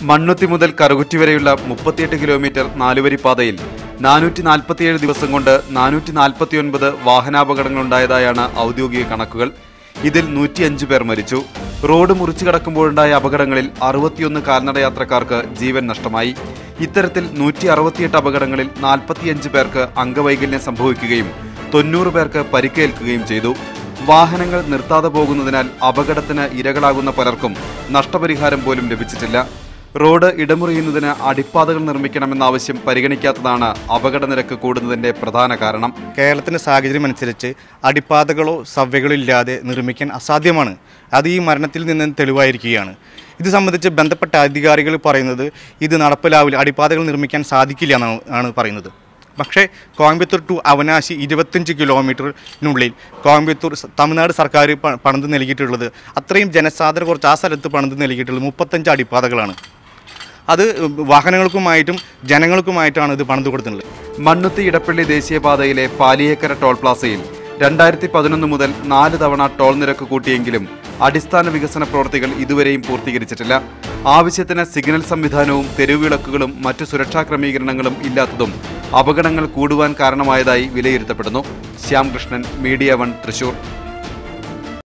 മണ്ണുത്തി മുതൽ കറുകുറ്റി വരെയുള്ള മുപ്പത്തിയെട്ട് കിലോമീറ്റർ നാലുവരി പാതയിൽ നാനൂറ്റി നാൽപ്പത്തിയേഴ് ദിവസം കൊണ്ട് നാനൂറ്റി നാൽപ്പത്തിയൊൻപത് വാഹനാപകടങ്ങളുണ്ടായതായാണ് ഔദ്യോഗിക കണക്കുകൾ ഇതിൽ നൂറ്റിയഞ്ച് പേർ മരിച്ചു റോഡ് മുറിച്ചു കടക്കുമ്പോഴുണ്ടായ അപകടങ്ങളിൽ അറുപത്തിയൊന്ന് കാൽനട യാത്രക്കാർക്ക് ജീവൻ നഷ്ടമായി ഇത്തരത്തിൽ നൂറ്റി അറുപത്തിയെട്ട് അപകടങ്ങളിൽ നാൽപ്പത്തിയഞ്ച് പേർക്ക് അംഗവൈകല്യം സംഭവിക്കുകയും തൊണ്ണൂറ് പേർക്ക് പരിക്കേൽക്കുകയും ചെയ്തു വാഹനങ്ങൾ നിർത്താതെ പോകുന്നതിനാൽ അപകടത്തിന് ഇരകളാകുന്ന പലർക്കും നഷ്ടപരിഹാരം പോലും ലഭിച്ചിട്ടില്ല റോഡ് ഇടമുറിയുന്നതിന് അടിപ്പാതകൾ നിർമ്മിക്കണമെന്ന ആവശ്യം പരിഗണിക്കാത്തതാണ് അപകട നിരക്ക് കൂടുന്നതിന്റെ പ്രധാന കാരണം കേരളത്തിൻ്റെ സാഹചര്യം അനുസരിച്ച് അടിപ്പാതകളോ സവ്യകളോ ഇല്ലാതെ നിർമ്മിക്കാൻ അസാധ്യമാണ് അത് ഈ മരണത്തിൽ നിന്ന് തെളിവായിരിക്കുകയാണ് ഇത് സംബന്ധിച്ച് ബന്ധപ്പെട്ട അധികാരികൾ പറയുന്നത് ഇത് നടപ്പിലാവില്ല അടിപ്പാതകൾ നിർമ്മിക്കാൻ സാധിക്കില്ല എന്നാണ് ആണ് പറയുന്നത് പക്ഷേ കോയമ്പത്തൂർ ടു അവനാശി ഇരുപത്തഞ്ച് കിലോമീറ്ററിനുള്ളിൽ കോയമ്പത്തൂർ സ- തമിഴ്നാട് സർക്കാർ പ- പണിത് നൽകിയിട്ടുള്ളത് അത്രയും ജനസാന്ദ്രത കുറച്ച് ആ സ്ഥലത്ത് പണിത് നൽകിയിട്ടുള്ളത് മുപ്പത്തഞ്ച് അടിപ്പാതകളാണ് അത് വാഹനങ്ങൾക്കുമായിട്ടും ജനങ്ങൾക്കുമായിട്ടാണ് ഇത് പണിത് കൊടുത്തിട്ടുള്ളത് മണ്ണുത്തി ഇടപ്പള്ളി ദേശീയപാതയിലെ പാലിയേക്കര ടോൾ പ്ലാസയിൽ രണ്ടായിരത്തി പതിനൊന്ന് മുതൽ നാല് തവണ ടോൾ നിരക്ക് കൂട്ടിയെങ്കിലും അടിസ്ഥാന വികസന പ്രവൃത്തികൾ ഇതുവരെയും പൂർത്തീകരിച്ചിട്ടില്ല ആവശ്യത്തിന് സിഗ്നൽ സംവിധാനവും തെരുവിളക്കുകളും മറ്റു സുരക്ഷാ ക്രമീകരണങ്ങളും ഇല്ലാത്തതും അപകടങ്ങൾ കൂടുവാൻ കാരണമായതായി വിലയിരുത്തപ്പെടുന്നു ശ്യാം കൃഷ്ണൻ മീഡിയ വൺ തൃശൂർ